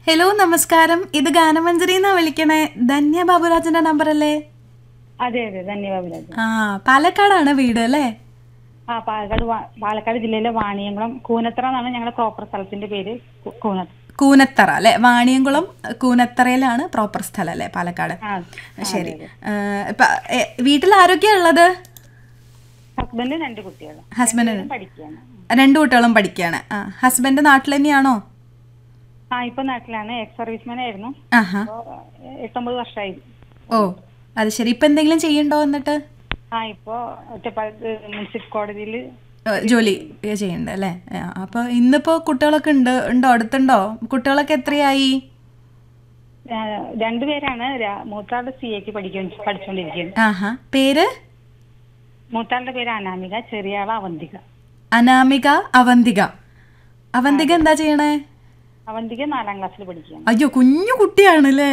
Hello നമസ്കാരം ഇത് ഗാനമഞ്ജരി എന്നാ വിളിക്കണേ ധന്യ ബാബുരാജന്റെ നമ്പർ അല്ലേ അതെ അതെ ധന്യവാദ് ആ പാലക്കാടാണ് വീട് അല്ലേ ആ പാലക്കാട് വാ- പാലക്കാട് ജില്ലയിലെ വാണിയംകുളം കൂനത്ര എന്നാണ് ഞങ്ങളുടെ പ്രോപ്പർ സ്ഥലത്തിന്റെ പേര് കൂ- കൂനത്ര കൂനത്തറ അല്ലെ വാണിയംകുളം കൂനത്തറയിലാണ് പ്രോപ്പർ സ്ഥലം അല്ലേ പാലക്കാട് ആ ശരി ആ, ഇപ്പൊ എ, വീട്ടിൽ ആരൊക്കെയാ ഉള്ളത് ഹസ്ബൻഡ് രണ്ട് കുട്ടികൾ ഹസ്ബൻഡ് പഠിക്കുകയാണ് രണ്ടു കുട്ടികളും പഠിക്കുകയാണ് ആ ഹസ്ബൻഡ് നാട്ടിൽ തന്നെയാണോ ആ ഇപ്പൊ നാട്ടിലാണ് എക്സ് സർവീസ്മാൻ ആയിരുന്നു ആഹാ ഇപ്പൊ എട്ടൊമ്പത് വർഷമായി ഓ അത് ശരി ഇപ്പൊ എന്തെങ്കിലും ചെയ്യണ്ടോ എന്നിട്ട് ആ ഇപ്പൊ ഒറ്റപ്പാലത്ത് മുനിസിപ്പൽ കോടതിയിൽ ഏ, ജോലി ചെയ്യണ്ട അല്ലേ ആ, അപ്പൊ ഇന്നിപ്പോ കുട്ടികളൊക്കെ ഉണ്ട് ഉണ്ടോ അടുത്തുണ്ടോ കുട്ടികളൊക്കെ എത്രയായി രണ്ടുപേരാണ് രാ- മൂത്താളുടെ സി എക്ക് പഠിക്കാൻ പഠിച്ചുകൊണ്ടിരിക്കുന്നത് ആഹാ പേര് മൂത്താളുടെ പേര് അനാമിക ചെറിയ ആള് അവന്തിക അനാമിക അവന്തിക അവന്തിക എന്താ ചെയ്യണേ അവന്തിക നാലാം ക്ലാസ്സിൽ പഠിക്കുകയാണ് അയ്യോ കുഞ്ഞു കുട്ടിയാണല്ലേ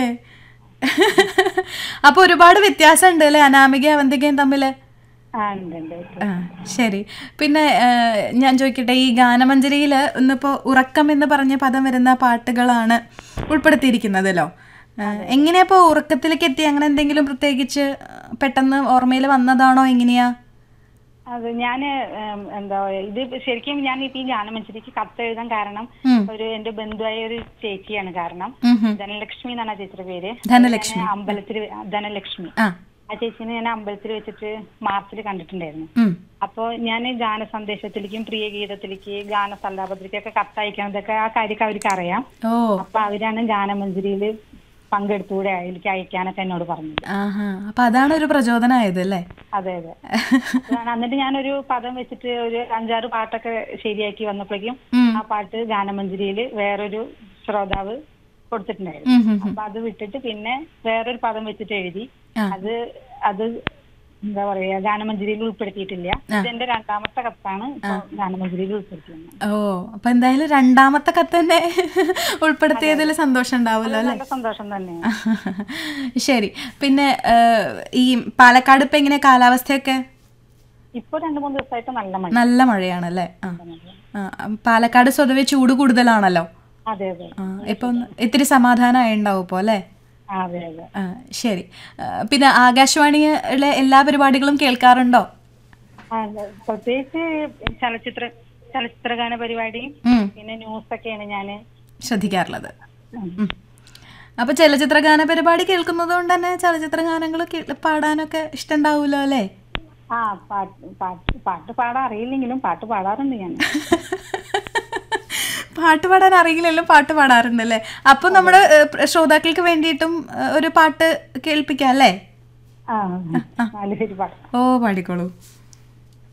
അപ്പൊ ഒരുപാട് വ്യത്യാസം ഉണ്ട് അല്ലേ അനാമിക അവന്തികയും തമ്മില് ആ ഉണ്ട് ഉണ്ട് ആ ശരി പിന്നെ ആ, ഞാൻ ചോദിക്കട്ടെ ഈ ഗാനമഞ്ജരിയിൽ ഇന്നിപ്പോൾ ഉറക്കം എന്ന് പറഞ്ഞ പദം വരുന്ന പാട്ടുകളാണ് ഉൾപ്പെടുത്തിയിരിക്കുന്നതല്ലോ ആ, എങ്ങനെയാ ഇപ്പോൾ ഉറക്കത്തിലേക്ക് എത്തി അങ്ങനെ എന്തെങ്കിലും പ്രത്യേകിച്ച് ആ, പെട്ടെന്ന് ഓർമ്മയിൽ വന്നതാണോ എങ്ങനെയാ അത് ഞാന് ഉം, എന്താ പറയാ ഇത് ശരിക്കും ഞാൻ ഇപ്പൊ ഈ ഗാനമഞ്ചരിക്ക് കത്ത് എഴുതാൻ കാരണം ഉം. ഒരു എന്റെ ബന്ധുവായ ഒരു ചേച്ചിയാണ് കാരണം ഉം ഹും. ധനലക്ഷ്മി എന്നാണ് ആ ചേച്ചിയുടെ പേര് ധനലക്ഷ്മി ഞാൻ അമ്പലത്തിൽ ധനലക്ഷ്മി ആ ആ ചേച്ചിനെ ഞാൻ അമ്പലത്തിൽ വെച്ചിട്ട് മാർച്ചിൽ കണ്ടിട്ടുണ്ടായിരുന്നു ഉം. അപ്പൊ ഞാൻ ഗാന സന്ദേശത്തിലേക്കും പ്രിയ ഗീതത്തിലേക്ക് ഗാന സല്ലാപത്തിലേക്കൊക്കെ കത്തയക്കുന്നതൊക്കെ ആ കാര്യമൊക്കെ അവർക്ക് അറിയാം ഓ അപ്പൊ അവരാണ് ഗാനമഞ്ജരിയിൽ പങ്കെടുത്തുകൂടെ എനിക്ക് അയക്കാനൊക്കെ എന്നോട് പറഞ്ഞത് ആഹാ അപ്പൊ അതാണ് ഒരു പ്രചോദനമായത് അല്ലേ അതെ അതെ അതാണ് എന്നിട്ട് ഞാനൊരു പദം വെച്ചിട്ട് ഒരു അഞ്ചാറ് പാട്ടൊക്കെ ശരിയാക്കി വന്നപ്പോഴേക്കും ഉം. ആ പാട്ട് ഗാനമഞ്ജരിയിൽ വേറൊരു ശ്രോതാവ് കൊടുത്തിട്ടുണ്ടായിരുന്നു ഉം ഹും ഹും. അപ്പൊ അത് വിട്ടിട്ട് പിന്നെ വേറൊരു പദം വെച്ചിട്ട് എഴുതി ആ. അത് അത് എന്താ പറയാ ഗാനമഞ്ജരിയിൽ ഉൾപ്പെടുത്തിയിട്ടില്ല ഇതെന്റെ രണ്ടാമത്തെ കത്താണ് ഇപ്പൊ ഗാനമഞ്ജരിയിൽ ഉൾപ്പെടുത്തിയത് ഓ അപ്പൊ എന്തായാലും രണ്ടാമത്തെ കത്ത് തന്നെ ഉൾപ്പെടുത്തിയതിൽ സന്തോഷം ഉണ്ടാവുമല്ലോ അല്ലേ നല്ല സന്തോഷം തന്നെ ശരി പിന്നെ ആ, ഈ പാലക്കാട് ഇപ്പൊ എങ്ങനെ കാലാവസ്ഥയൊക്കെ ഇപ്പൊ രണ്ടു മൂന്ന് ദിവസമായിട്ട് നല്ല മഴ നല്ല മഴയാണല്ലേ ആ ആ, പാലക്കാട് സ്വതവേ ചൂട് കൂടുതലാണല്ലോ അതെ അതെ ആ, ഇപ്പൊ ഒന്ന് ഇത്തിരി സമാധാനമായി ഉണ്ടാവും ഇപ്പോൾ അല്ലേ ആ, അതെ അതെ ആ, ശരി ആ, പിന്നെ ആകാശവാണിയിലെ എല്ലാ പരിപാടികളും കേൾക്കാറുണ്ടോ ആ, പ്രത്യേകിച്ച് ചലച്ചിത്ര ചലച്ചിത്രഗാന പരിപാടിയും ഉം, പിന്നെ ന്യൂസൊക്കെയാണ് ഞാന് ശ്രദ്ധിക്കാറുള്ളത് ഉം. ഉം. അപ്പൊ ചലച്ചിത്ര ഗാന പരിപാടി കേൾക്കുന്നത് കൊണ്ട് തന്നെ ചലച്ചിത്ര ഗാനങ്ങൾ പാടാനൊക്കെ ഇഷ്ടണ്ടാവുമല്ലോ അല്ലേ ആ പാട്ട് പാട്ട് പാട്ട് പാടാൻ അറിയില്ലെങ്കിലും പാട്ട് പാടാറുണ്ട് ഞാൻ പാട്ട് പാടാൻ അറിയില്ലെങ്കിലും പാട്ട് പാടാറുണ്ട് അല്ലേ അപ്പൊ നമ്മുടെ ഏഹ്, ശ്രോതാക്കൾക്ക് വേണ്ടിയിട്ടും ഏഹ്, ഒരു പാട്ട് കേൾപ്പിക്കാം അല്ലേ ആ നാല് പേര് പാടാം ഓ പാടിക്കോളൂ